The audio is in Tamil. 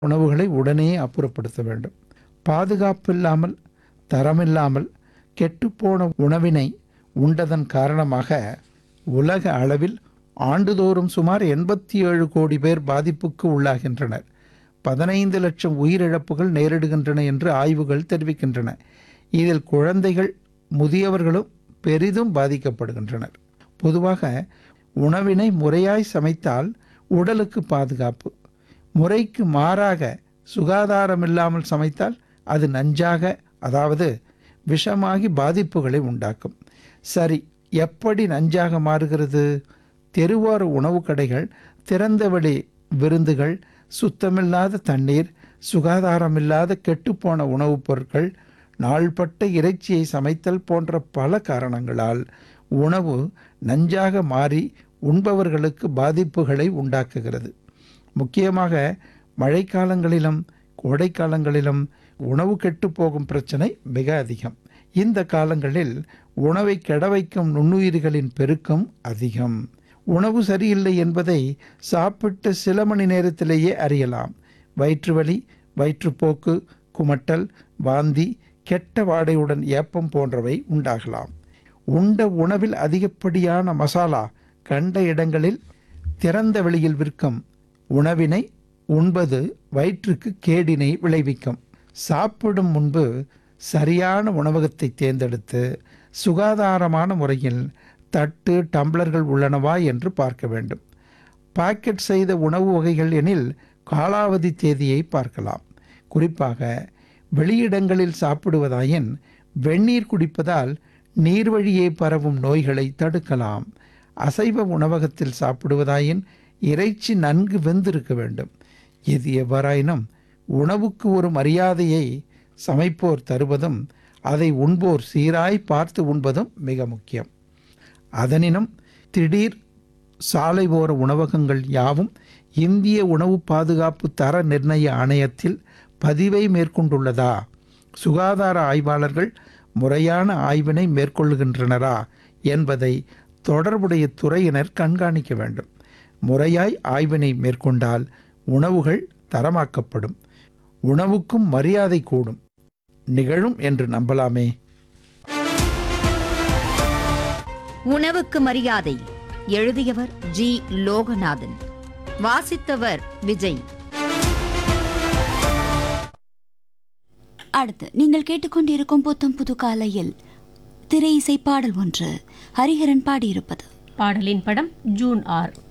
உணவுகளை உடனே அப்புறப்படுத்த வேண்டும் பாதுகாப்பில்லாமல் தரமில்லாமல் கெட்டுப்போன உணவினை உண்டதன் காரணமாக உலக அளவில் ஆண்டுதோறும் சுமார் எண்பத்தி ஏழு கோடி பேர் பாதிப்புக்கு உள்ளாகின்றனர் பதினைந்து லட்சம் உயிரிழப்புகள் நேரிடுகின்றன என்று ஆய்வுகள் தெரிவிக்கின்றன இதில் குழந்தைகள் முதியவர்களும் பெரிதும் பாதிக்கப்படுகின்றனர் பொதுவாக உணவினை முறையாய் சமைத்தால் உடலுக்கு பாதுகாப்பு முறைக்கு மாறாக சுகாதாரமில்லாமல் சமைத்தால் அது நஞ்சாக அதாவது விஷமாகி பாதிப்புகளை உண்டாக்கும் சரி எப்படி நஞ்சாக மாறுகிறது தெருவோர உணவு கடைகள் திறந்தவெளி விருந்துகள் சுத்தமில்லாத தண்ணீர் சுகாதாரமில்லாத கெட்டுப்போன உணவுப் பொருட்கள் நாள்பட்ட இறைச்சியை சமைத்தல் போன்ற பல காரணங்களால் உணவு நஞ்சாக மாறி உண்பவர்களுக்கு பாதிப்புகளை உண்டாக்குகிறது முக்கியமாக மழைக்காலங்களிலும் கோடைக்காலங்களிலும் உணவு கெட்டுப்போகும் பிரச்சனை மிக அதிகம் இந்த காலங்களில் உணவை கெட வைக்கும் நுண்ணுயிர்களின் பெருக்கம் அதிகம் உணவு சரியில்லை என்பதை சாப்பிட்ட சில மணி நேரத்திலேயே அறியலாம் வயிற்றுவலி வயிற்றுப்போக்கு குமட்டல் வாந்தி கெட்ட வாடையுடன் ஏப்பம் போன்றவை உண்டாகலாம் உண்ட உணவில் அதிகப்படியான மசாலா கண்ட இடங்களில் திறந்த வெளியில் விற்கும் உணவினை உண்பது வயிற்றுக்கு கேடினை விளைவிக்கும் சாப்பிடும் முன்பு சரியான உணவகத்தை தேர்ந்தெடுத்து சுகாதாரமான முறையில் தட்டு டம்ளர்கள் உள்ளனவா என்று பார்க்க வேண்டும் பாக்கெட் செய்த உணவு வகைகள் எனில் காலாவதி தேதியை பார்க்கலாம் குறிப்பாக வெளியிடங்களில் சாப்பிடுவதாயின் வெந்நீர் குடிப்பதால் நீர்வழியே பரவும் நோய்களை தடுக்கலாம் அசைவ உணவகத்தில் சாப்பிடுவதாயின் இறைச்சி நன்கு வெந்திருக்க வேண்டும் எது எவ்வாறாயினும் உணவுக்கு ஒரு மரியாதையை சமைப்போர் தருவதும் அதை உண்போர் சீராய் பார்த்து உண்பதும் மிக முக்கியம் அதனினும் திடீர் சாலை ஓர உணவகங்கள் யாவும் இந்திய உணவு பாதுகாப்பு தர நிர்ணய ஆணையத்தில் பதிவை மேற்கொண்டுள்ளதா சுகாதார ஆய்வாளர்கள் முறையான ஆய்வினை மேற்கொள்கின்றனரா என்பதை தொடர்புடைய துறையினர் கண்காணிக்க வேண்டும் முறையாய் ஆய்வினை மேற்கொண்டால் உணவுகள் தரமாக்கப்படும் உணவுக்கும் மரியாதை கூடும் நிகழும் என்று நம்பலாமே உணவுக்கு மரியாதை எழுதியவர் ஜி லோகநாதன் வாசித்தவர் விஜய் அடுத்து நீங்கள் கேட்டுக்கொண்டிருக்கும் புத்தம் புது காலையில் திரை இசை பாடல் ஒன்று ஹரிஹரன் பாடியிருப்பது பாடலின் படம் ஜூன் ஆறு